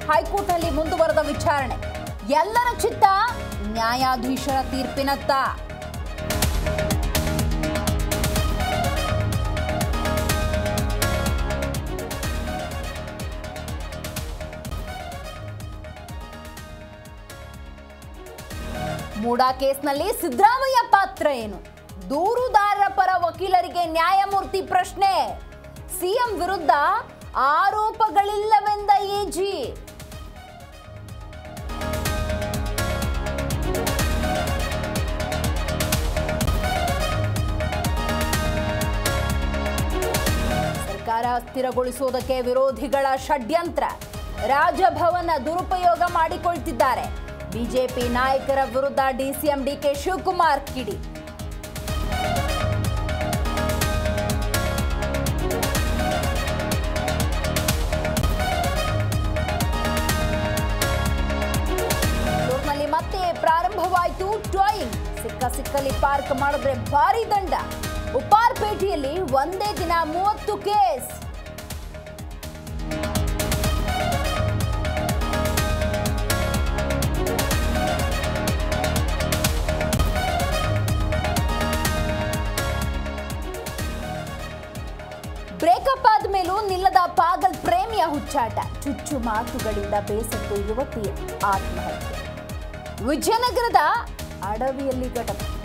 ಹೈಕೋರ್ಟ್ನಲ್ಲಿ ಮುಂದುವರೆದ ವಿಚಾರಣೆ ಎಲ್ಲರ ಚಿತ್ತ ನ್ಯಾಯಾಧೀಶರ ತೀರ್ಪಿನತ್ತ ಮೂಡಾ ಕೇಸ್ನಲ್ಲಿ ಸಿದ್ದರಾಮಯ್ಯ ಪಾತ್ರ ಏನು ದೂರುದಾರರ ಪರ ವಕೀಲರಿಗೆ ನ್ಯಾಯಮೂರ್ತಿ ಪ್ರಶ್ನೆ ಸಿಎಂ ವಿರುದ್ಧ ಆರೋಪಗಳಿಲ್ಲವೆಂದ ಎಜಿ ಸರ್ಕಾರ ಅಸ್ಥಿರಗೊಳಿಸುವುದಕ್ಕೆ ವಿರೋಧಿಗಳ ಷಡ್ಯಂತ್ರ ರಾಜಭವನ ದುರುಪಯೋಗ ಮಾಡಿಕೊಳ್ತಿದ್ದಾರೆ ಬಿಜೆಪಿ ನಾಯಕರ ವಿರುದ್ಧ ಡಿಸಿಎಂ ಡಿಕೆ ಶಿವಕುಮಾರ್ ಕಿಡಿ ಬೆಂಗಳೂರಿನಲ್ಲಿ ಮತ್ತೆ ಪ್ರಾರಂಭವಾಯಿತು ಟಾಯಿಂಗ್ ಸಿಕ್ಕ ಸಿಕ್ಕಲ್ಲಿ ಪಾರ್ಕ್ ಮಾಡಿದ್ರೆ ಭಾರಿ ದಂಡ ಉಪ್ಪಾರ್ಪೇಟೆಯಲ್ಲಿ ಒಂದೇ ದಿನ ಮೂವತ್ತು ಕೇಸ್ ಬ್ರೇಕಪ್ ಆದ್ಮೇಲೂ ನಿಲ್ಲದ ಪಾಗಲ್ ಪ್ರೇಮಿಯ ಹುಚ್ಚಾಟ ಚುಚ್ಚು ಮಾತುಗಳಿಂದ ಬೇಸತ್ತು ಯುವತಿ ಆತ್ಮಹತ್ಯೆ ವಿಜಯನಗರದ ಅಡವಿಯಲ್ಲಿ ಘಟನೆ